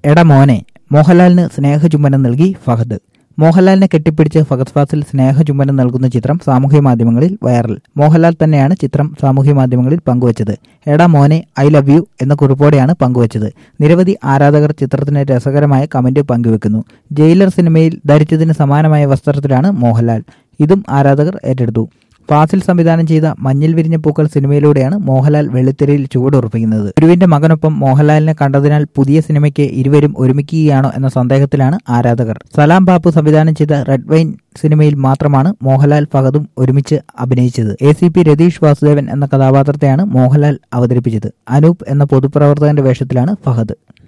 എട മോനെ മോഹൻലാലിന് സ്നേഹചുംബനം നൽകി ഫഹദ് മോഹൻലാലിനെ കെട്ടിപ്പിടിച്ച് ഫഹദ് ഫാസിൽ സ്നേഹചുംബനം നൽകുന്ന ചിത്രം സാമൂഹ്യ മാധ്യമങ്ങളിൽ വൈറൽ മോഹൻലാൽ തന്നെയാണ് ചിത്രം സാമൂഹ്യ മാധ്യമങ്ങളിൽ പങ്കുവച്ചത് എടാ മോനെ ഐ ലവ് യു എന്ന കുറിപ്പോടെയാണ് പങ്കുവച്ചത് നിരവധി ആരാധകർ ചിത്രത്തിന് രസകരമായ കമന്റ് പങ്കുവെക്കുന്നു ജയിലർ സിനിമയിൽ ധരിച്ചതിന് സമാനമായ വസ്ത്രത്തിലാണ് മോഹൻലാൽ ഇതും ആരാധകർ ഏറ്റെടുത്തു ഫാസിൽ സംവിധാനം ചെയ്ത മഞ്ഞിൽ വിരിഞ്ഞ പൂക്കൾ സിനിമയിലൂടെയാണ് മോഹൻലാൽ വെള്ളിത്തിരയിൽ ചുവടുറപ്പിക്കുന്നത് ഗുരുവിന്റെ മകനൊപ്പം മോഹൻലാലിനെ കണ്ടതിനാൽ പുതിയ സിനിമയ്ക്ക് ഇരുവരും ഒരുമിക്കുകയാണോ എന്ന സന്ദേഹത്തിലാണ് ആരാധകർ സലാം ബാപ്പു സംവിധാനം ചെയ്ത റെഡ് വൈൻ സിനിമയിൽ മാത്രമാണ് മോഹൻലാൽ ഫഹദും ഒരുമിച്ച് അഭിനയിച്ചത് A C P Ratheesh Vasudevan എന്ന കഥാപാത്രത്തെയാണ് മോഹൻലാൽ അവതരിപ്പിച്ചത് അനൂപ് എന്ന പൊതുപ്രവർത്തകന്റെ വേഷത്തിലാണ് ഫഹദ്